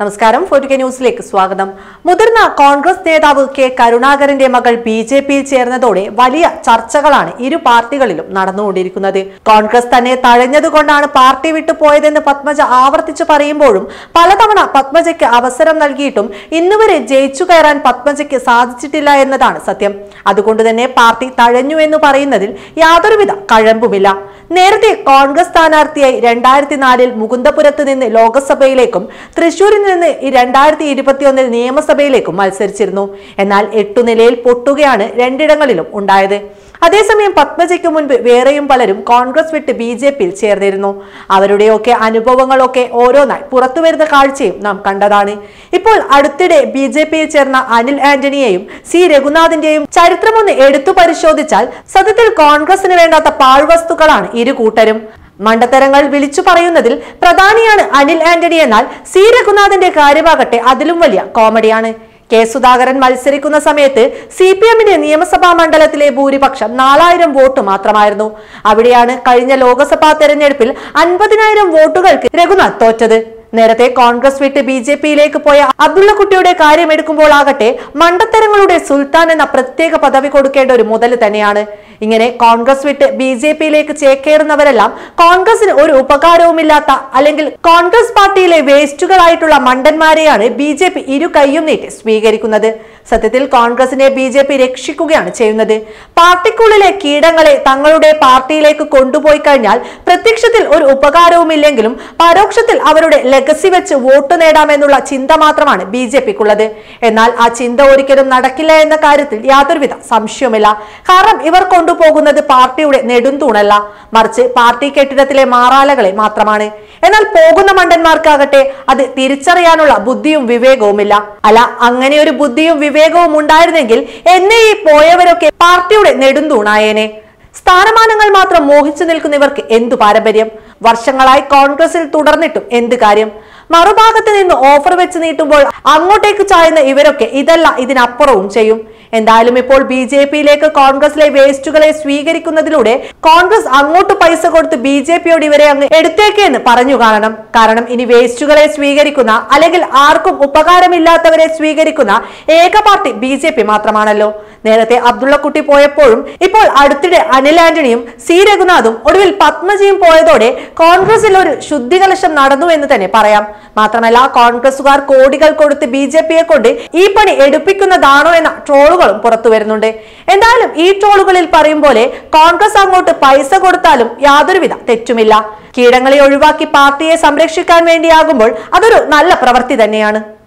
നമസ്കാരം ഫോർട്ടുകെ ന്യൂസിലേക്ക് സ്വാഗതം മുതിർന്ന കോൺഗ്രസ് നേതാവ് കെ കരുണാകരന്റെ മകൾ ബി ജെ പിയിൽ ചേർന്നതോടെ വലിയ ചർച്ചകളാണ് ഇരു പാർട്ടികളിലും നടന്നുകൊണ്ടിരിക്കുന്നത് കോൺഗ്രസ് തന്നെ തഴഞ്ഞതുകൊണ്ടാണ് പാർട്ടി വിട്ടു പോയതെന്ന് പത്മജ ആവർത്തിച്ചു പറയുമ്പോഴും പലതവണ പത്മജയ്ക്ക് അവസരം നൽകിയിട്ടും ഇന്നുവരെ ജയിച്ചു കയറാൻ പത്മജയ്ക്ക് സാധിച്ചിട്ടില്ല എന്നതാണ് സത്യം അതുകൊണ്ട് തന്നെ പാർട്ടി തഴഞ്ഞു എന്ന് പറയുന്നതിൽ യാതൊരുവിധ കഴമ്പുമില്ല നേരത്തെ കോൺഗ്രസ് സ്ഥാനാർത്ഥിയായി രണ്ടായിരത്തി നാലിൽ മുകുന്ദപുരത്ത് നിന്ന് ലോക്സഭയിലേക്കും തൃശൂരിൽ നിന്ന് രണ്ടായിരത്തി ഇരുപത്തിയൊന്നിൽ നിയമസഭയിലേക്കും മത്സരിച്ചിരുന്നു എന്നാൽ എട്ടു നിലയിൽ പൊട്ടുകയാണ് രണ്ടിടങ്ങളിലും ഉണ്ടായത് അതേസമയം പത്മജയ്ക്ക് മുൻപ് വേറെയും പലരും കോൺഗ്രസ് വിട്ട് ബി ജെ പിയിൽ ചേർന്നിരുന്നു അവരുടെയൊക്കെ അനുഭവങ്ങളൊക്കെ ഓരോന്നായി പുറത്തുവരുന്ന കാഴ്ചയും നാം കണ്ടതാണ് ഇപ്പോൾ അടുത്തിടെ ബി ജെ പിയിൽ ചേർന്ന അനിൽ ആന്റണിയെയും സി രഘുനാഥിന്റെയും ചരിത്രമൊന്ന് എടുത്തു പരിശോധിച്ചാൽ സത്യത്തിൽ കോൺഗ്രസിന് വേണ്ടാത്ത പാഴ്വസ്തുക്കളാണ് ഇരു കൂട്ടരും മണ്ടത്തരങ്ങൾ വിളിച്ചു പറയുന്നതിൽ പ്രധാനിയാണ് അനിൽ ആന്റണി എന്നാൽ സി രഘുനാഥിന്റെ കാര്യമാകട്ടെ അതിലും വലിയ കോമഡിയാണ് കെ സുധാകരൻ മത്സരിക്കുന്ന സമയത്ത് സി പി എമ്മിന്റെ നിയമസഭാ മണ്ഡലത്തിലെ ഭൂരിപക്ഷം നാലായിരം വോട്ട് മാത്രമായിരുന്നു അവിടെയാണ് കഴിഞ്ഞ ലോക്സഭാ തെരഞ്ഞെടുപ്പിൽ അൻപതിനായിരം വോട്ടുകൾക്ക് രഘുനാഥ് തോറ്റത് നേരത്തെ കോൺഗ്രസ് വിട്ട് ബി ജെ പിയിലേക്ക് പോയ അബ്ദുള്ളക്കുട്ടിയുടെ കാര്യം എടുക്കുമ്പോൾ ആകട്ടെ മണ്ടത്തരങ്ങളുടെ സുൽത്താൻ എന്ന പ്രത്യേക പദവി കൊടുക്കേണ്ട ഒരു മുതൽ തന്നെയാണ് ഇങ്ങനെ കോൺഗ്രസ് വിട്ട് ബി ജെ പിയിലേക്ക് ചേക്കേറുന്നവരെല്ലാം കോൺഗ്രസിന് ഒരു ഉപകാരവുമില്ലാത്ത അല്ലെങ്കിൽ കോൺഗ്രസ് പാർട്ടിയിലെ വേസ്റ്റുകളായിട്ടുള്ള മണ്ടന്മാരെയാണ് ബി ജെ പി ഇരു കൈയും നീട്ടി സ്വീകരിക്കുന്നത് സത്യത്തിൽ കോൺഗ്രസിനെ ബി ജെ പി രക്ഷിക്കുകയാണ് ചെയ്യുന്നത് പാർട്ടിക്കുള്ളിലെ കീടങ്ങളെ തങ്ങളുടെ പാർട്ടിയിലേക്ക് കൊണ്ടുപോയി കഴിഞ്ഞാൽ പ്രത്യക്ഷത്തിൽ ഒരു ഉപകാരവുമില്ലെങ്കിലും പരോക്ഷത്തിൽ അവരുടെ ലെഗസി വെച്ച് വോട്ട് നേടാമെന്നുള്ള ചിന്ത മാത്രമാണ് ബി ജെ പിക്കുള്ളത് എന്നാൽ ആ ചിന്ത ഒരിക്കലും നടക്കില്ല എന്ന കാര്യത്തിൽ യാതൊരുവിധ സംശയവുമില്ല കാരണം ഇവർ കൊണ്ടുപോകുന്നത് പാർട്ടിയുടെ നെടുന്തൂണല്ല മറിച്ച് പാർട്ടി കെട്ടിടത്തിലെ മാറാലകളെ മാത്രമാണ് എന്നാൽ പോകുന്ന മണ്ടന്മാർക്കാകട്ടെ അത് തിരിച്ചറിയാനുള്ള ബുദ്ധിയും വിവേകവുമില്ല അല്ല അങ്ങനെ ഒരു ബുദ്ധിയും വിവേകവും ഉണ്ടായിരുന്നെങ്കിൽ എന്നെ ഈ പോയവരൊക്കെ പാർട്ടിയുടെ നെടുന്തൂണായേനെ സ്ഥാനമാനങ്ങൾ മാത്രം മോഹിച്ചു നിൽക്കുന്ന ഇവർക്ക് എന്തു പാരമ്പര്യം വർഷങ്ങളായി കോൺഗ്രസിൽ തുടർന്നിട്ടും എന്ത് കാര്യം മറുഭാഗത്ത് നിന്ന് ഓഫർ വെച്ച് നീട്ടുമ്പോൾ അങ്ങോട്ടേക്ക് ചായുന്ന ഇവരൊക്കെ ഇതല്ല ഇതിനപ്പുറവും ചെയ്യും എന്തായാലും ഇപ്പോൾ ബി ജെ പിയിലേക്ക് കോൺഗ്രസിലെ വേസ്റ്റുകളെ സ്വീകരിക്കുന്നതിലൂടെ കോൺഗ്രസ് അങ്ങോട്ട് പൈസ കൊടുത്ത് ബി ജെ പിയോട് ഇവരെ അങ്ങ് എടുത്തേക്ക് എന്ന് പറഞ്ഞു കാണണം കാരണം ഇനി വേസ്റ്റുകളെ സ്വീകരിക്കുന്ന അല്ലെങ്കിൽ ആർക്കും ഉപകാരമില്ലാത്തവരെ സ്വീകരിക്കുന്ന ഏക പാർട്ടി ബി ജെ പി മാത്രമാണല്ലോ നേരത്തെ അബ്ദുള്ളക്കുട്ടി പോയപ്പോഴും ഇപ്പോൾ അടുത്തിടെ അനിൽ ആന്റണിയും സി രഘുനാഥും ഒടുവിൽ പത്മജിയും പോയതോടെ കോൺഗ്രസിൽ ഒരു ശുദ്ധികലശം നടന്നു എന്ന് തന്നെ പറയാം മാത്രമല്ല കോൺഗ്രസുകാർ കോടികൾ കൊടുത്ത് ബി ജെ പിയെ കൊണ്ട് ഈ പണി എടുപ്പിക്കുന്നതാണോ എന്ന ട്രോളുകളും പുറത്തു വരുന്നുണ്ട് എന്തായാലും ഈ ട്രോളുകളിൽ പറയും പോലെ കോൺഗ്രസ് അങ്ങോട്ട് പൈസ കൊടുത്താലും യാതൊരുവിധ തെറ്റുമില്ല കീടങ്ങളെ ഒഴിവാക്കി പാർട്ടിയെ സംരക്ഷിക്കാൻ വേണ്ടിയാകുമ്പോൾ അതൊരു നല്ല പ്രവൃത്തി തന്നെയാണ്